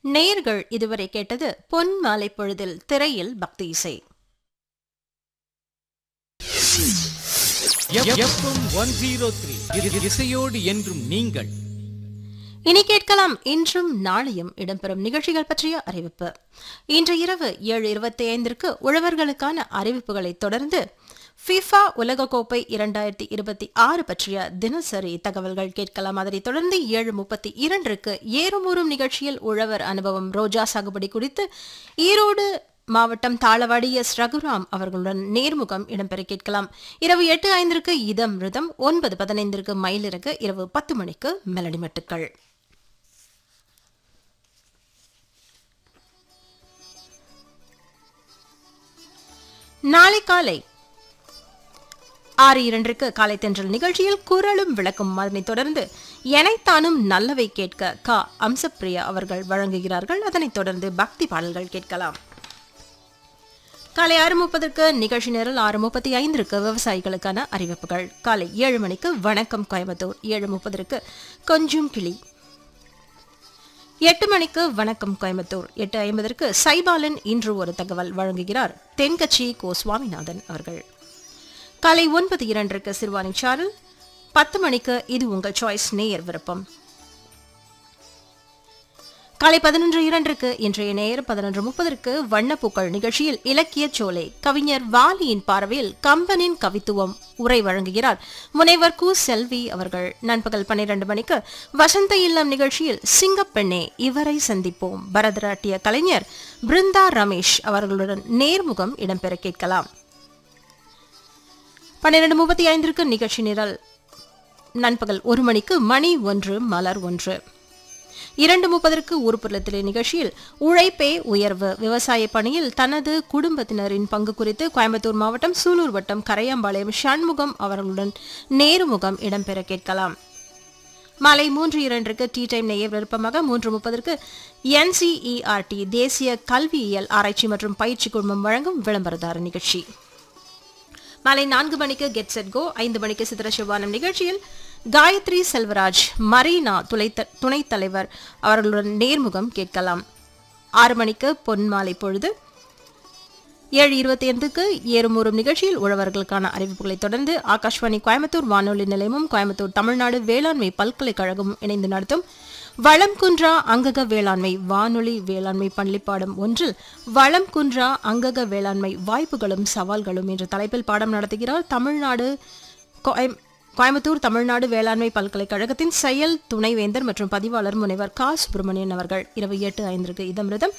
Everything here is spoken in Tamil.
நேயர்கள் இதுவரை கேட்டது பொன் மாலை பொழுதில் திரையில் பக்தி இசை எஃப்எம் ஒன் ஜீரோ த்ரீ இசையோடு என்றும் நீங்கள் இனி கேட்கலாம் இன்றும் நாளையும் இடம்பெறும் நிகழ்ச்சிகள் பற்றிய அறிவிப்பு இன்று இரவு ஏழு இருபத்தி ஐந்திற்கு உழவர்களுக்கான அறிவிப்புகளை தொடர்ந்து ஃபிஃபா உலகக்கோப்பை இரண்டாயிரத்தி இருபத்தி ஆறு பற்றிய தினசரி தகவல்கள் கேட்கலாம் அதனைத் தொடர்ந்து ஏழு முப்பத்தி இரண்டிற்கு ஏறுமூறும் நிகழ்ச்சியில் உழவர் அனுபவம் ரோஜா சாகுபடி குறித்து ஈரோடு மாவட்டம் தாளவாடி எஸ் ரகுராம் அவர்களுடன் நேர்முகம் இடம்பெற கேட்கலாம் இரவு எட்டு ஐந்திற்கு இதம் ரிதம் ஒன்பது பதினைந்திற்கு மயிலிறகு இரவு பத்து மணிக்கு மெலடி மட்டுக்கள் நாளை காலை ஆறு இரண்டிற்கு காலை தென்றல் நிகழ்ச்சியில் குரலும் விளக்கும் அதனைத் தொடர்ந்து எனைத்தானும் நல்லவை கேட்க க அம்சப்பிரியா அவர்கள் வழங்குகிறார்கள் அதனைத் தொடர்ந்து பக்தி பாடல்கள் கேட்கலாம் காலை ஆறு முப்பதற்கு நிகழ்ச்சி நேரில் ஆறு முப்பத்தி ஐந்திற்கு விவசாயிகளுக்கான அறிவிப்புகள் காலை ஏழு மணிக்கு வணக்கம் கோயம்புத்தூர் ஏழு முப்பதற்கு கொஞ்சம் கிளி எட்டு மணிக்கு வணக்கம் கோயம்புத்தூர் எட்டு ஐம்பதற்கு சைபாலன் இன்று ஒரு தகவல் வழங்குகிறார் தென்கட்சி கோ சுவாமிநாதன் அவர்கள் காலை ஒன்பது இரண்டிற்கு சிறுவாணி சாரல் பத்து மணிக்கு இது உங்கள் சாய்ஸ் நேயர் விருப்பம் காலை பதினொன்று இரண்டிற்கு இன்றைய நேர் பதினொன்று முப்பதற்கு வண்ணப்பூக்கள் நிகழ்ச்சியில் இலக்கிய சோலை கவிஞர் வாலியின் பார்வையில் கம்பனின் கவித்துவம் உரை வழங்குகிறார் முனைவர் கு செல்வி அவர்கள் நண்பகல் பன்னிரண்டு மணிக்கு வசந்த இல்லம் நிகழ்ச்சியில் சிங்கப்பெண்ணே இவரை சந்திப்போம் பரதநாட்டிய கலைஞர் பிருந்தா ரமேஷ் அவர்களுடன் நேர்முகம் இடம்பெற கேட்கலாம் பன்னிரண்டு முப்பத்தி ஐந்திற்கு நிகழ்ச்சி நிரல் நண்பகல் ஒரு மணிக்கு மணி ஒன்று மலர் ஒன்று இரண்டு முப்பதற்கு ஊர்ப்புறத்திலே நிகழ்ச்சியில் உழைப்பே உயர்வு விவசாய பணியில் தனது குடும்பத்தினரின் பங்கு குறித்து கோயம்புத்தூர் மாவட்டம் சூலூர் வட்டம் கரையாம்பாளையம் ஷண்முகம் அவர்களுடன் நேருமுகம் இடம்பெற கேட்கலாம் மாலை மூன்று இரண்டிற்கு டீ டைம் நெய்ய விருப்பமாக மூன்று முப்பதற்கு என்சிஇஆர்டி தேசிய கல்வியியல் ஆராய்ச்சி மற்றும் பயிற்சி குழுமம் வழங்கும் விளம்பரதார நிகழ்ச்சி மாலை நான்கு மணிக்கு கெட் செட் கோ ஐந்து மணிக்கு சித்திர சிவானம் நிகழ்ச்சியில் காயத்ரி செல்வராஜ் மரீனா துளைத்த துணைத் தலைவர் அவர்களுடன் நேர்முகம் கேட்கலாம் ஆறு மணிக்கு பொன் மாலை பொழுது ஏழு இருபத்தி ஐந்துக்கு ஏறுமூறும் நிகழ்ச்சியில் உழவர்களுக்கான அறிவிப்புகளை தொடர்ந்து ஆகாஷ்வாணி கோயம்புத்தூர் வானொலி நிலையமும் கோயம்புத்தூர் தமிழ்நாடு வேளாண்மை பல்கலைக்கழகமும் இணைந்து நடத்தும் வளம் குன்றா அங்கக வேளாண்மை வானொலி வேளாண்மை பள்ளிப்பாடம் ஒன்றில் வளம் குன்றா அங்கக வேளாண்மை வாய்ப்புகளும் சவால்களும் என்ற தலைப்பில் பாடம் நடத்துகிறார் தமிழ்நாடு கோயம்- கோயம்புத்தூர் தமிழ்நாடு வேளாண்மை பல்கலைக்கழகத்தின் செயல் துணைவேந்தர் மற்றும் பதிவாளர் முனைவர் கா சுப்பிரமணியன் அவர்கள் இரவு எட்டு ஐந்திற்கு இதமிருதம்